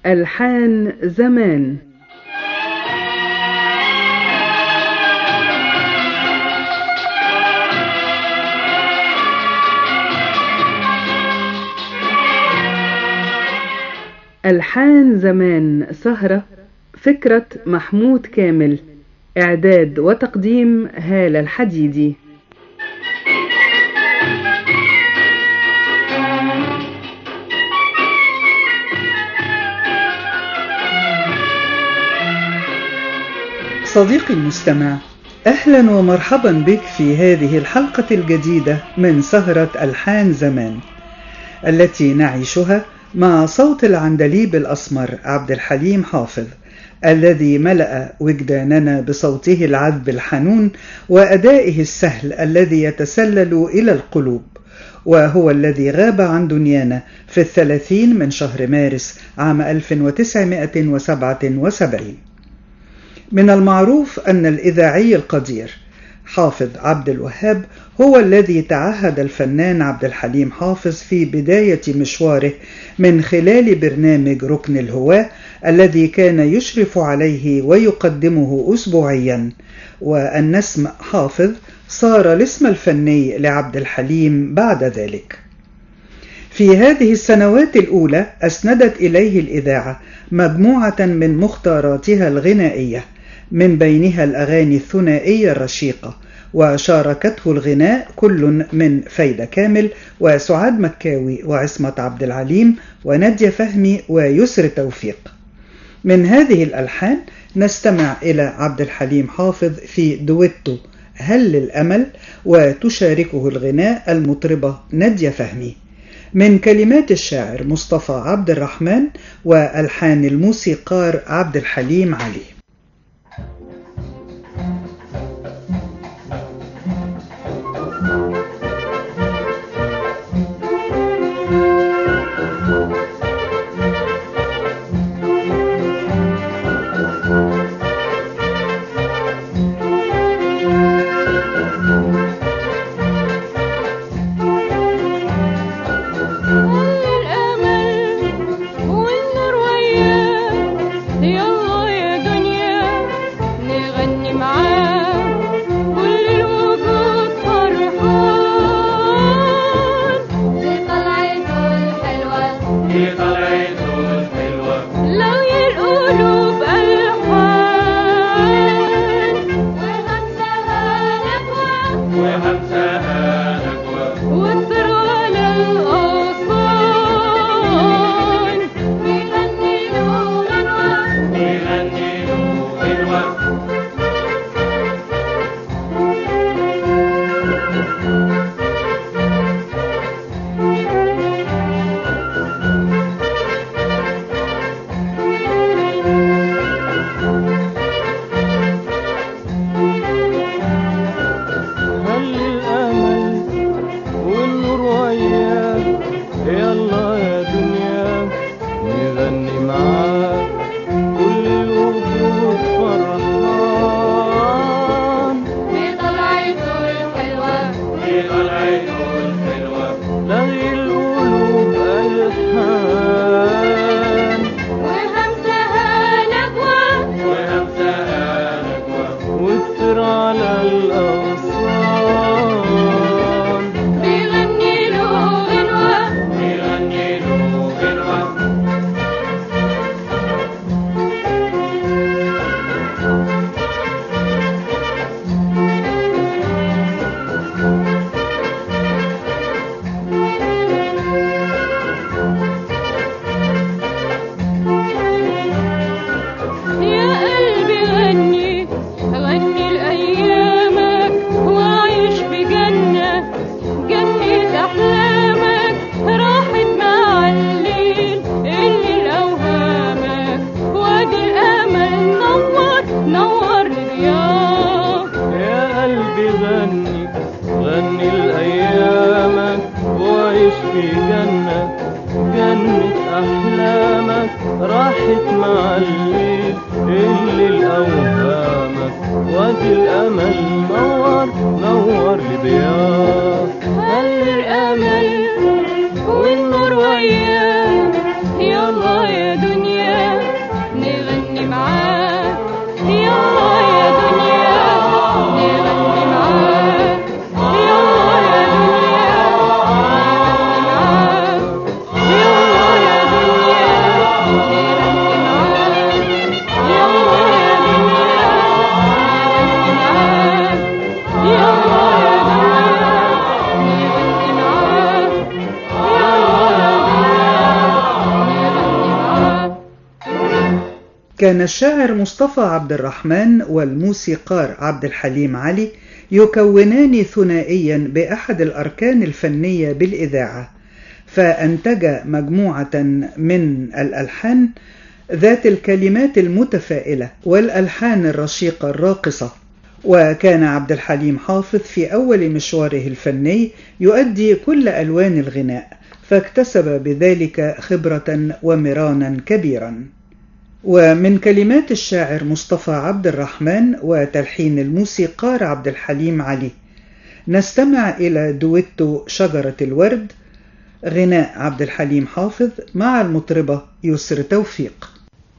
ألحان زمان ألحان زمان سهرة فكرة محمود كامل إعداد وتقديم هالة الحديدي صديقي المستمع اهلا ومرحبا بك في هذه الحلقه الجديده من سهره الحان زمان التي نعيشها مع صوت العندليب الاسمر عبد الحليم حافظ الذي ملا وجداننا بصوته العذب الحنون وادائه السهل الذي يتسلل الى القلوب وهو الذي غاب عن دنيانا في الثلاثين من شهر مارس عام 1977 من المعروف أن الإذاعي القدير حافظ عبد الوهاب هو الذي تعهد الفنان عبد الحليم حافظ في بداية مشواره من خلال برنامج ركن الهواة الذي كان يشرف عليه ويقدمه أسبوعيا وأن اسم حافظ صار الاسم الفني لعبد الحليم بعد ذلك في هذه السنوات الأولى أسندت إليه الإذاعة مجموعة من مختاراتها الغنائية من بينها الأغاني الثنائية الرشيقة وشاركته الغناء كل من فايدة كامل وسعاد مكاوي وعصمة عبد العليم ونادية فهمي ويسر توفيق من هذه الألحان نستمع إلى عبد الحليم حافظ في دويتو هل الأمل وتشاركه الغناء المطربة نادية فهمي من كلمات الشاعر مصطفى عبد الرحمن والحان الموسيقار عبد الحليم علي والنور وياه يلا يا دنيا كان الشاعر مصطفى عبد الرحمن والموسيقار عبد الحليم علي يكونان ثنائيا بأحد الأركان الفنية بالإذاعة فأنتج مجموعة من الألحان ذات الكلمات المتفائلة والألحان الرشيقة الراقصة وكان عبد الحليم حافظ في أول مشواره الفني يؤدي كل ألوان الغناء فاكتسب بذلك خبرة ومرانا كبيرا ومن كلمات الشاعر مصطفى عبد الرحمن وتلحين الموسيقار عبد الحليم علي نستمع إلى دويتو شجرة الورد غناء عبد الحليم حافظ مع المطربة يسر توفيق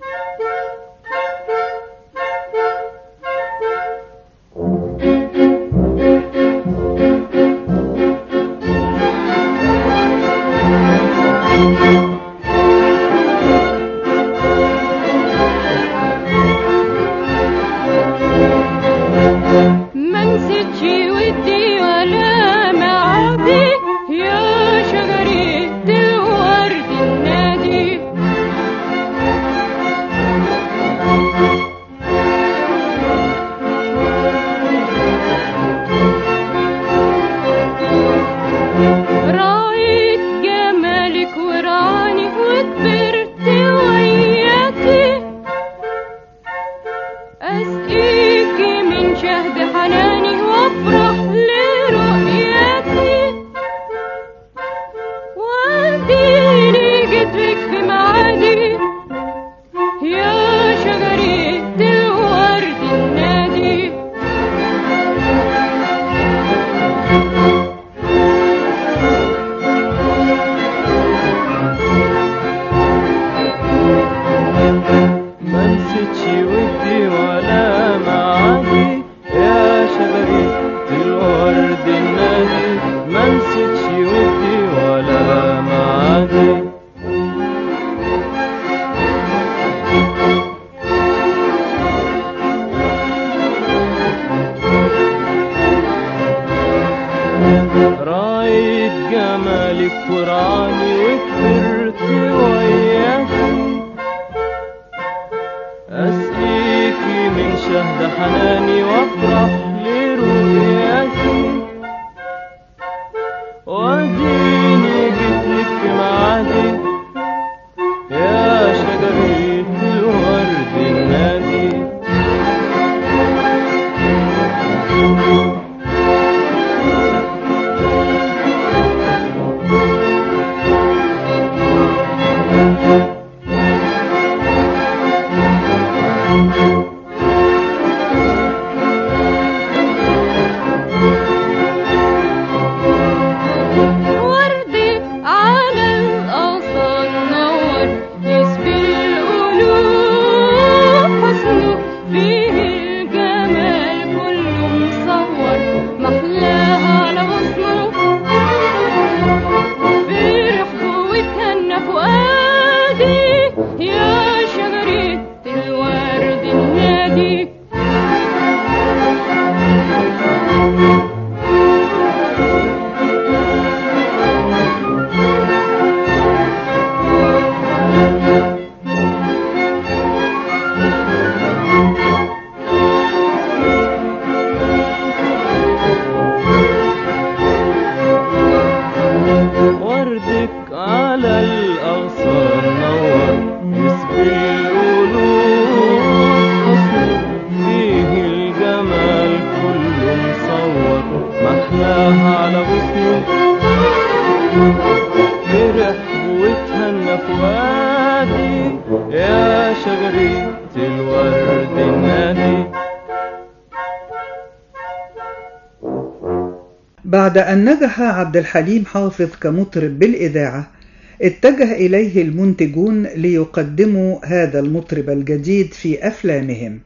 بعد أن نجح عبد الحليم حافظ كمطرب بالإذاعة اتجه إليه المنتجون ليقدموا هذا المطرب الجديد في أفلامهم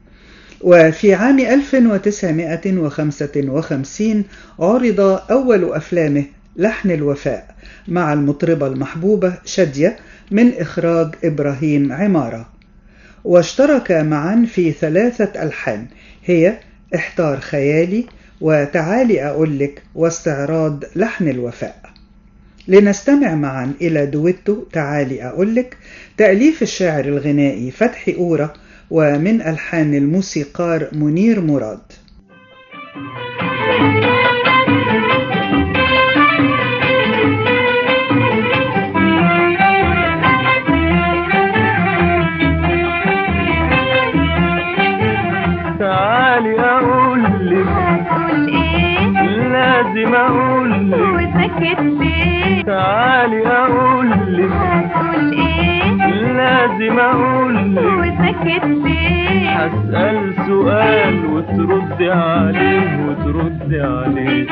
وفي عام 1955 عرض أول أفلامه لحن الوفاء مع المطربة المحبوبة شادية من إخراج إبراهيم عمارة واشترك معا في ثلاثة ألحان هي احتار خيالي وتعالي أقولك واستعراض لحن الوفاء لنستمع معا إلى دويتو تعالي أقولك تأليف الشاعر الغنائي فتحي أورا ومن ألحان الموسيقار منير مراد تعالي اقول لك هتقول ايه لازم اقول لك وسكت ليه تعالي اقول لك هتقول ايه لازم اقول لك وسكت ليه هسأل سؤال وترد عليه وترد عليه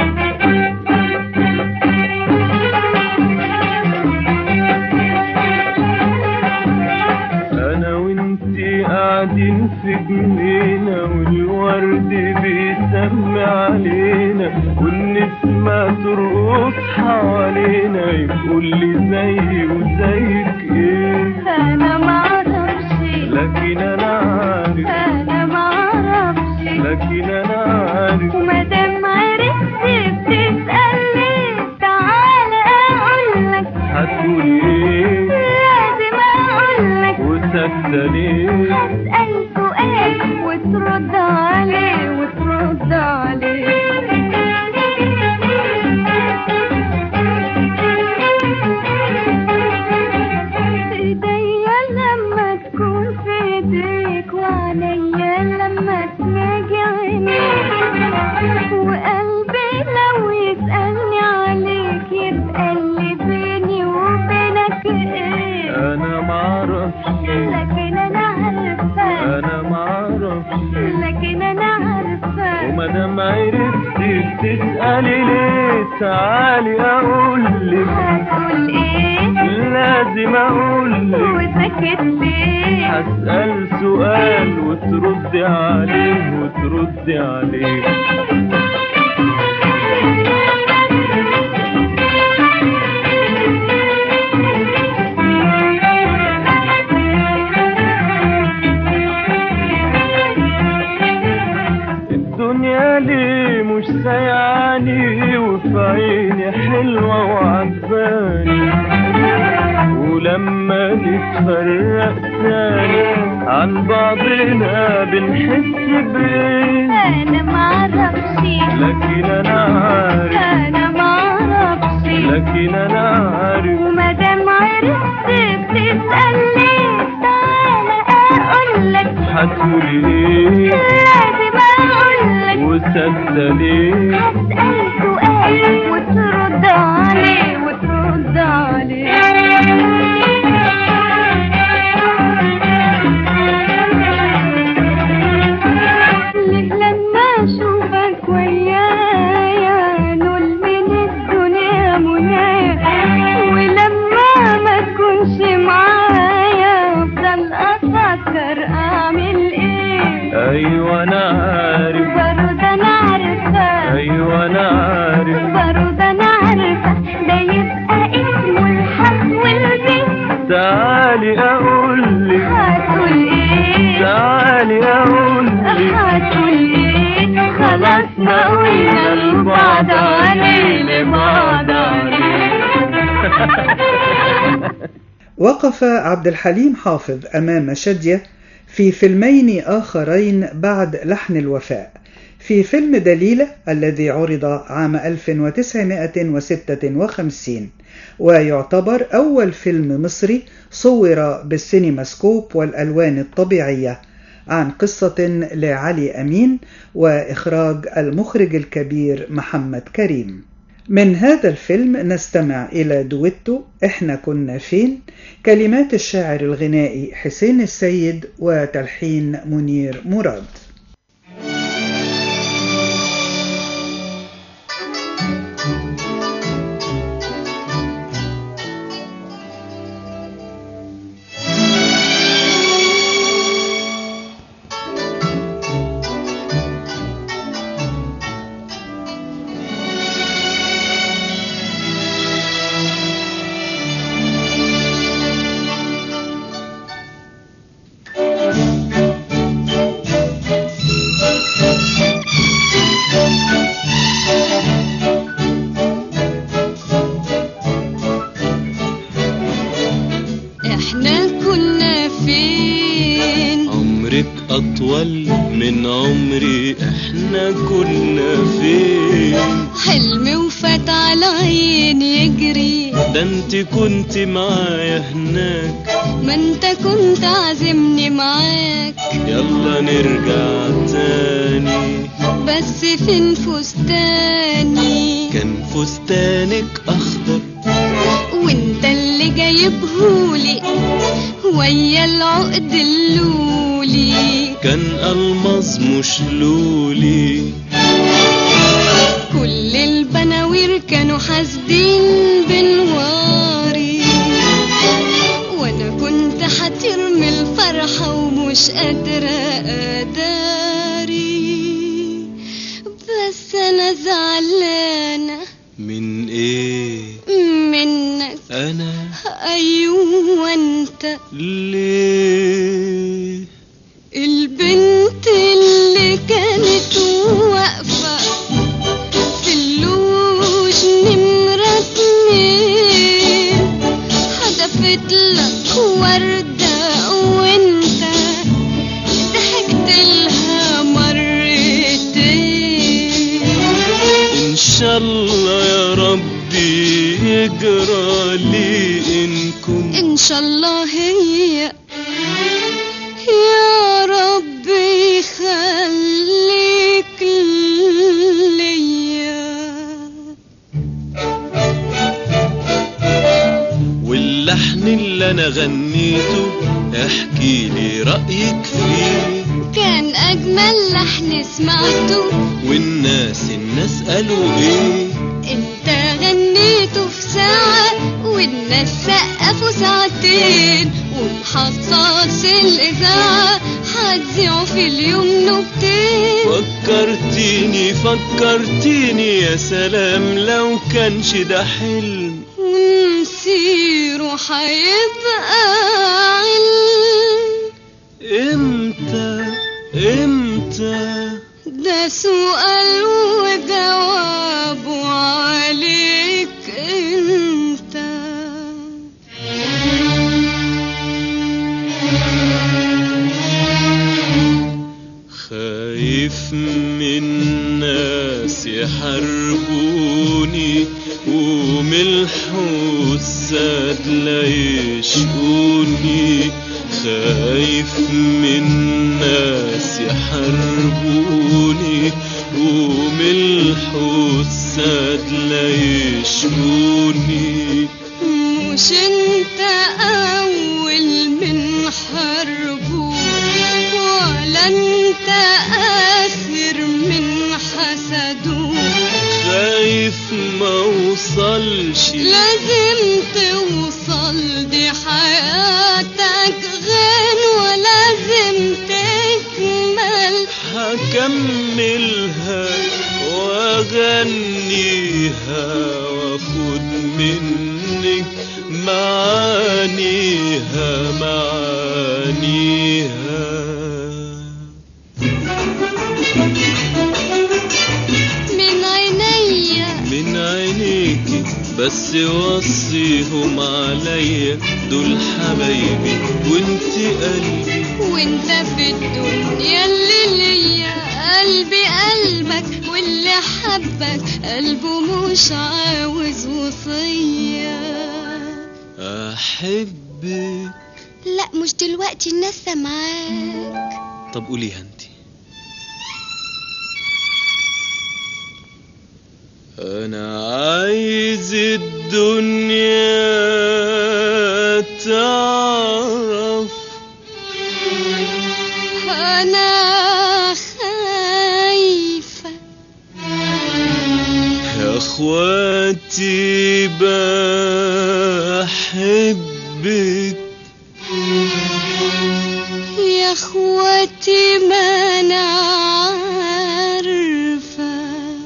انا وانتي قاعدين في جنينة والورد بيسمي علينا والنسمة ترقص حوالينا يقول لي زي وزيك ايه انا معرفش لكن انا عارف انا معرفش لكن انا عارف ومادام عرفت بتسألني تعالى اقولك هتقول ايه لازم اقولك وسكتة ليه هسأل سؤال وترد عليه وترد عليه ايديا لما تكون في ايديك وعليا لما تناجي عينيك وقلبي لو يسألني عليك يبقى اللي بيني وبينك ايه انا معرفش لكن انا عارفة انا معرفش لكن انا عارفة ومادام عرفتي بتسألي ليه تعالي اقول لك هتقول ايه لازم اقول لك وسكت ليه هسأل سؤال وترد عليه وترد عليه الدنيا ليه مش سايعاني وفي عيني حلوة وعجباني ولما نتفرق تاني عن بعضنا بنحس بايه انا معرفش لكن انا عارف انا معرفش لكن انا عارف ومادام عرفت بتسألني تعالى اقولك هتقولي ايه لازم اقولك وسكتة ليه هسأل سؤال وترد عليه وترد عليه ليه لما اشوفك ويايا نقول من الدنيا منايا ولما ما تكونش معايا افضل افكر اعمل ايه ايوه انا عارف برضه انا عارفه ايوه انا عارف برضه انا عارفه ده يبقى اسمه الحق والبيت تعالي اقول لك هتقول ايه تعالي اقول لك هتقول ايه خلاص ما قلنا لبعض عليه لبعض عليه وقف عبد الحليم حافظ أمام شادية في فيلمين آخرين بعد لحن الوفاء في فيلم دليلة الذي عرض عام 1956 ويعتبر أول فيلم مصري صور بالسينماسكوب والألوان الطبيعية عن قصة لعلي أمين وإخراج المخرج الكبير محمد كريم من هذا الفيلم نستمع إلى دويتو إحنا كنا فين كلمات الشاعر الغنائي حسين السيد وتلحين منير مراد أطول من عمري احنا كنا فين حلمي وفات على عيني يجري ده انت كنت معايا هناك ما انت كنت عازمني معاك يلا نرجع تاني بس فين فستاني كان فستانك أخضر وانت اللي جايبهولي ويا العقد اللولي كان ألمظ مش لولي كل البناوير كانوا حاسدين بنواري وانا كنت هطير من الفرحة ومش قادرة اداري بس انا زعلانة من ايه منك انا ايوه انت ليه البنت اللي كانت واقفة في اللوج نمرة اتنين حدفت لك وردة وانت ضحكت لها مرتين ان شاء الله يا ربي يجرى لي ان كنت ان شاء الله هي يا ربي خليك ليا واللحن اللي انا غنيته احكي لي رأيك فيه كان اجمل لحن سمعته والناس الناس قالوا ايه انت غنيته في ساعة والناس سقفوا ساعتين ومحصص الاذاعة هتذيعوا في اليوم نكتين فكرتيني فكرتيني يا سلام لو كانش ده حلم ونسيره هيبقى علم امتى امتى ده سؤال وجوابه عليك انت خايف من ناس يحاربوني وملح والساد لا يشقوني خايف من ناس يحاربوني وملح والساد لا يشقوني مش انت اول من حربه ولا انت اخر من حسده خايف ما اوصلش لازم توصل دي حياتك غن ولازم تكمل هكملها واغنيها واخد منك معانيها معانيها من عينيا من عينيكي بس وصيهم عليا دول حبايبي وانت قلبي وانت في الدنيا اللي ليا قلبي قلبك واللي حبك قلبه مش عاوز وصية احبك لا مش دلوقتي الناس سامعاك طب قوليها انت انا عايز الدنيا تعرف انا خايفة يا اخواتي بحبك يا اخواتي ما انا عارفة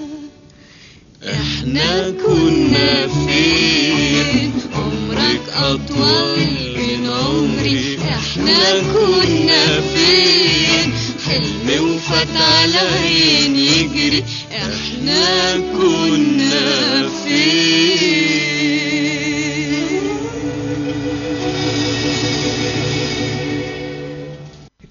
احنا كنا فين عمرك اطول من عمري احنا كنا فين حلمي وفات على عيني يجري احنا كنا فين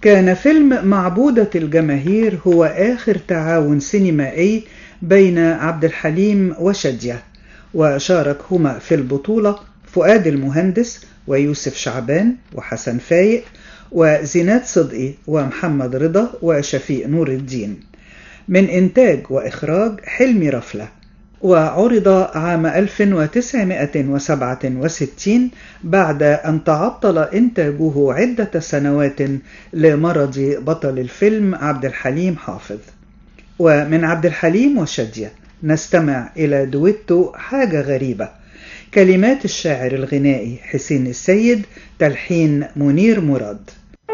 كان فيلم معبودة الجماهير هو آخر تعاون سينمائي بين عبد الحليم وشادية وشارك هما في البطولة فؤاد المهندس ويوسف شعبان وحسن فايق وزينات صدقي ومحمد رضا وشفيق نور الدين من إنتاج وإخراج حلمي رفلة وعرض عام 1967 بعد أن تعطل إنتاجه عدة سنوات لمرض بطل الفيلم عبد الحليم حافظ ومن عبد الحليم وشادية نستمع إلى دويتو حاجة غريبة كلمات الشاعر الغنائي حسين السيد تلحين منير مراد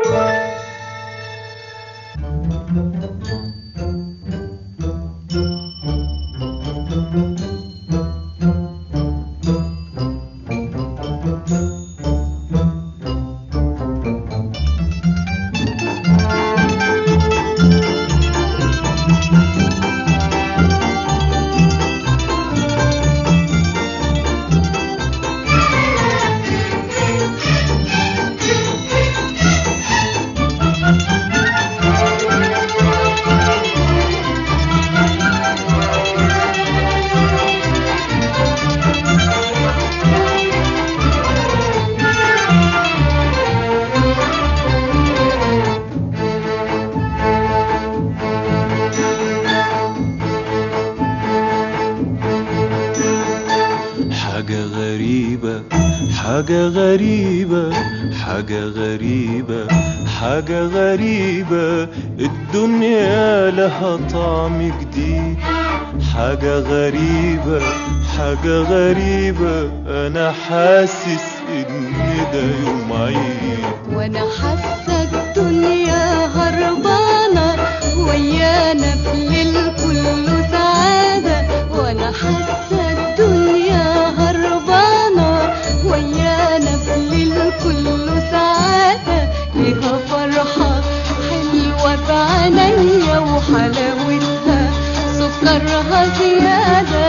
حاجة غريبة حاجة غريبة حاجة غريبة حاجة غريبة الدنيا لها طعم جديد حاجة غريبة حاجة غريبة أنا حاسس إن ده يوم عيد وانا حاسه الدنيا هربانه ويانا في الليل كله سعاده وانا حاسه الدنيا هربانه ويانا في الليل كله سعاده ليها فرحه حلوه في عينيا وحلاوتها سكرها زياده